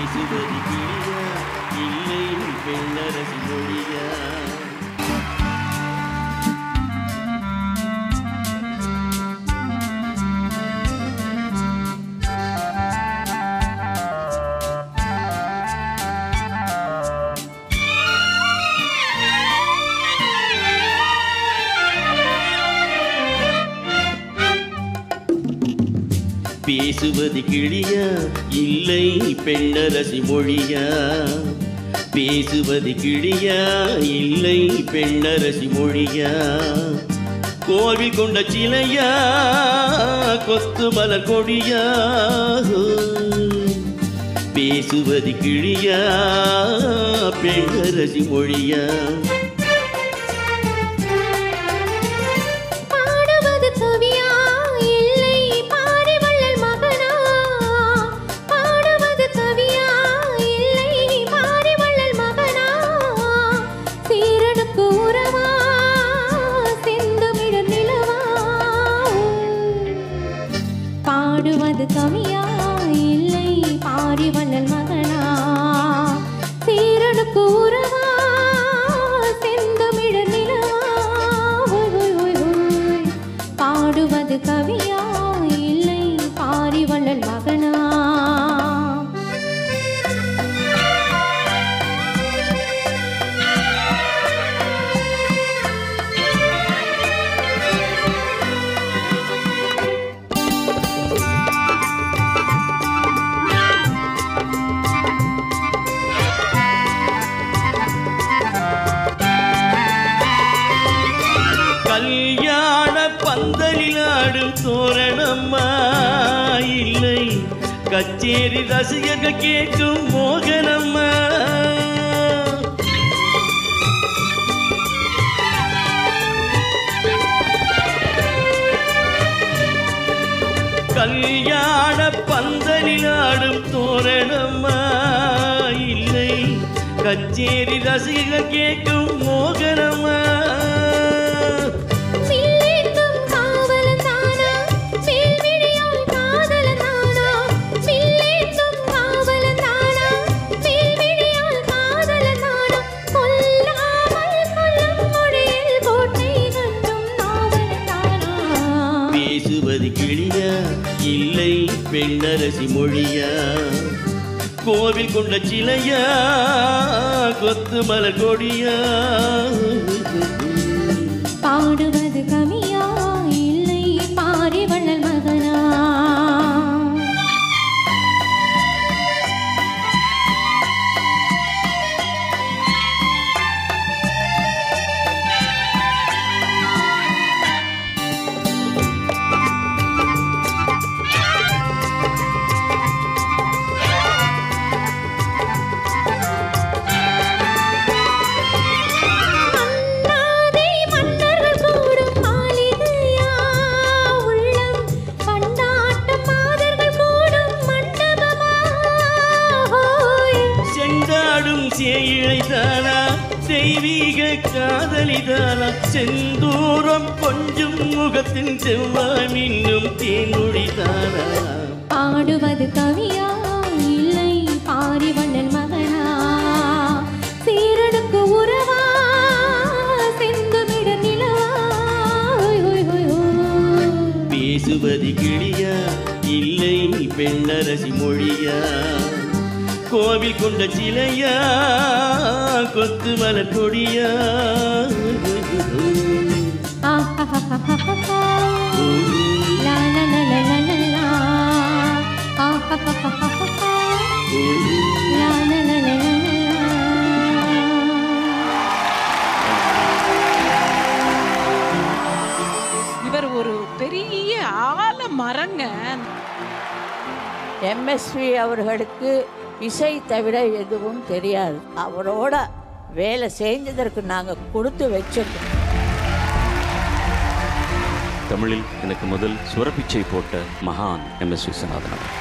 பேசுவது கிளியா இல்லை பெண்ணரசி மொழியா பேசுவது கிளியா இல்லை பெண்ணரசி மொழியா பேசுவது கிளியா இல்லை பெண்ணரசி மொழியா கோவில் கொண்ட சிலையா கொத்து மலர் கொடியா பேசுவது கிளியா பெண்ணரசி மொழியா பாடுவது கவியா இல்லை பாரிவள்ளல் மகனா பாடுவது கவியா இல்லை பாரிவள்ளல் மகனா சீரனுக்கு உறவா செந்தமிழர் நிலவா பாடுவது கவியா இல்லை பாரிவள்ளல் மகனா சீரனுக்கு உறவா செந்தமிழர் நிலவா ஓய், ஓய், ஓய், ஓய். பாடுவது கவியா இல்லை பாரிவள்ளல் மகனா கல்யாண பந்தலில் ஆடும் தோரணம்மா இல்லை கச்சேரி ரசிகக கேட்கும் மோகனம்மா கல்யாண பந்தலில் ஆடும் தோரணம்மா இல்லை கச்சேரி ரசிகர் கேட்கும் மோகனம்மா வில்லேந்தும் காவலன் தானா வேல்விழியால் காதலன் தானா வில்லேந்தும் காவலன் தானா வேல்விழியால் காதலன் தானா கொல்லாமல் கொல்லும் மொழியில் கோட்டை கட்டும் நாவலன் தானா பேசுவது கிளியா இல்லை பெண்ணரசி மொழியா கோவில் கொண்ட சிலையா கொத்து மலர் கொடியா பாடுவது கவியா இல்லை பாரிவள்ளல் மகனா மன்னாதே மன்னர்கள் கூடும் மாளிகையா உள்ளம் பண்டாட்டம் மாதர்கள் கூடும் மண்டபமா ஹோய். செண்டாடும் சேயிழை தானா தெய்வீக காதலி தானா செந்தூரம் கொஞ்சம் முகத்தின் செவ்வாய் மின்னும் தேன்மொழி தானா பாடுவது கவியா இல்லை பாரிவண்ணன் மகனா சீரனுக்கு உறவா செந்தமிட நிலவா ஓய், ஓய், ஓய், ஓய். பேசுவது கிளியா இல்லை பெண்ணரசி மொழியா கோவில் கொண்ட சிலையா கொத்து மலர் கொடியா ஆஹாஹாஹாஹா. லா, லா, லா, லா, லா, லா, லா. ஆஹாஹாஹாஹா. லா, லா, லா, லா, லா, லா, லா. இவர் ஒரு பெரிய ஆல மரங்க எம்எஸ்வி அவர்களுக்கு இசை தவிர எதுவும் தெரியாது அவரோட வேலை செஞ்சதற்கு நாங்கள் கொடுத்து வச்சிருக்கோம் தமிழில் எனக்கு முதல் சுரப்பிச்சை போட்ட மகான் எம் எஸ் விஸ்வநாதன் அவர்.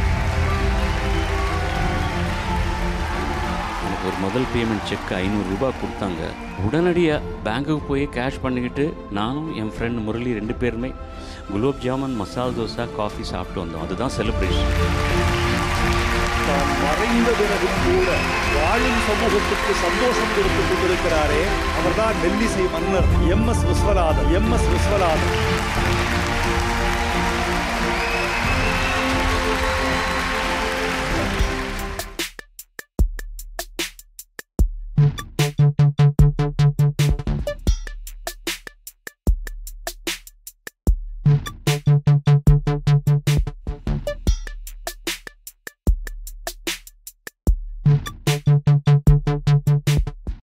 எனக்கு ஒரு முதல் பேமெண்ட் செக் ஐநூறு ரூபாய் கொடுத்தாங்க உடனடியாக பேங்க்குக்கு போய் கேஷ் பண்ணிக்கிட்டு நானும் என் ஃப்ரெண்ட் முரளி ரெண்டு பேருமே குலோப் ஜாமுன் மசால் தோசை காஃபி சாப்பிட்டு வந்தோம் அதுதான் செலிப்ரேஷன் தான் மறைந்த பிறகும் கூட வாழும் சமூகத்துக்கு சந்தோஷம் கொடுத்துக் கொண்டிருக்கிறாரே அவர்தான் மெல்லிசை மன்னர் M S Viswanathan M S Viswanathan